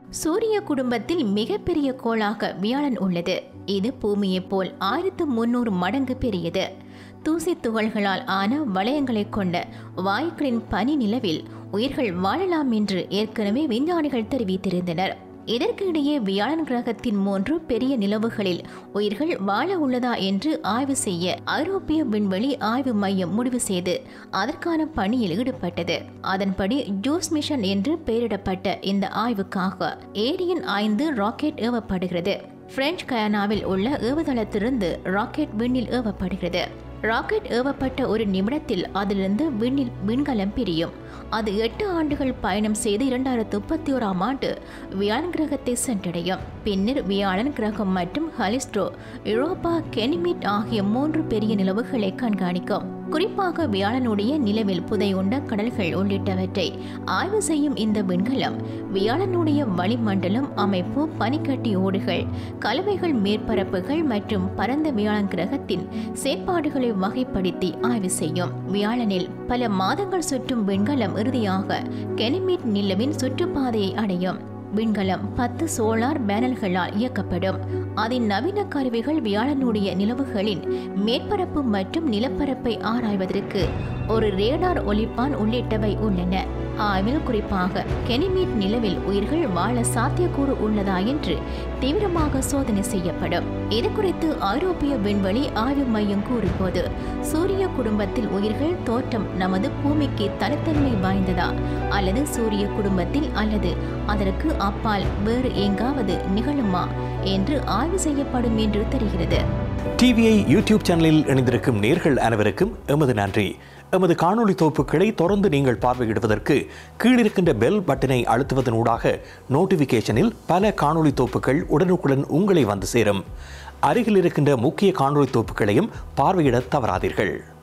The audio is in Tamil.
சூரிய குடும்பத்தில் மிகப்பெரிய கோளாக வியாழன் உள்ளது இது பூமியைப் போல் ஆயிரத்து முன்னூறு மடங்கு பெரியது தூசி துகள்களால் ஆன வளையங்களைக் கொண்ட வாயுக்களின் பனி நிலவில் உயிர்கள் வாழலாம் என்று ஏற்கனவே விஞ்ஞானிகள் தெரிவித்திருந்தனர் இதற்கிடையே வியாழன் கிரகத்தின் மூன்று பெரிய நிலவுகளில் உயிர்கள் வாழ உள்ளதா என்று ஆய்வு செய்ய ஐரோப்பிய விண்வெளி ஆய்வு மையம் முடிவு செய்து அதற்கான பணியில் ஈடுபட்டது அதன்படி ஜூஸ் மிஷன் என்று பெயரிடப்பட்ட இந்த ஆய்வுக்காக ஏரியன் ஐந்து ராக்கெட் ஏவப்படுகிறது பிரெஞ்சு கயானாவில் உள்ள ஏவுதளத்திலிருந்து ராக்கெட் விண்ணில் ஏவப்படுகிறது ராக்கெட் ஏவப்பட்ட ஒரு நிமிடத்தில் அதிலிருந்து விண்ணில் விண்கலம் பிரியும் அது எட்டு ஆண்டுகள் பயணம் செய்து இரண்டாயிரத்து முப்பத்தி ஓராம் ஆண்டு வியாழன் கிரகத்தை சென்றடையும் பின்னர் வியாழன் கிரகம் மற்றும் ஹலிஸ்ட்ரோ யூரோப்பா கெனிமிட் ஆகிய மூன்று பெரிய நிலவுகளை கண்காணிக்கும் குறிப்பாக வியாழனுடைய நிலவில் புதையுண்ட கடல்கள் உள்ளிட்டவற்றை ஆய்வு செய்யும் இந்த விண்கலம் வியாழனுடைய வளிமண்டலம் அமைப்பு பனிக்கட்டி ஓடுகள் கலவைகள் மேற்பரப்புகள் மற்றும் பரந்த வியாழன் கிரகத்தின் செயற்பாடுகளை வகைப்படுத்தி ஆய்வு செய்யும் வியாழனில் பல மாதங்கள் சுற்றும் விண்கலம் இறுதியாக கெனிமிட் நிலவின் சுற்றுப்பாதையை அடையும் விண்கலம் பத்து சோலார் பேனல்களால் இயக்கப்படும் அதன் நவீன கருவிகள் வியாழனுடைய நிலவுகளின் மேற்பரப்பு மற்றும் நிலப்பரப்பை ஆராய்வதற்கு ஒரு ரேடார் ஒலிப்பான் உள்ளிட்டவை உள்ளன ஆய்வில் குறிப்பாக கெனிமீட் நிலவில் உயிர்கள் வாழ சாத்தியக்கூறு உள்ளதா என்று தீவிரமாக சோதனை செய்யப்படும் இது குறித்து ஐரோப்பிய விண்வெளி ஆய்வு மையம் கூறும்போது சூரிய குடும்பத்தில் உயிர்கள் தோற்றம் நமது பூமிக்கு தனித்தன்மை வாய்ந்ததா அல்லது சூரிய குடும்பத்தில் அல்லது அதற்கு அப்பால் வேறு எங்காவது நிகழுமா என்று ஆய்வு செய்யப்படும் என்று தெரிகிறது டிவிஐ யூடியூப் சேனலில் இணைந்திருக்கும் நேர்கள் அனைவருக்கும் எமது நன்றி எமது காணொளி தொகுப்புகளை தொடர்ந்து நீங்கள் பார்வையிடுவதற்கு கீழிருக்கின்ற பெல் பட்டனை அழுத்துவதனூடாக நோட்டிஃபிகேஷனில் பல காணொளி தொகுப்புகள் உடனுக்குடன் உங்களை வந்து சேரும் அருகில் இருக்கின்ற முக்கிய காணொளி தொகுப்புகளையும் பார்வையிட தவறாதீர்கள்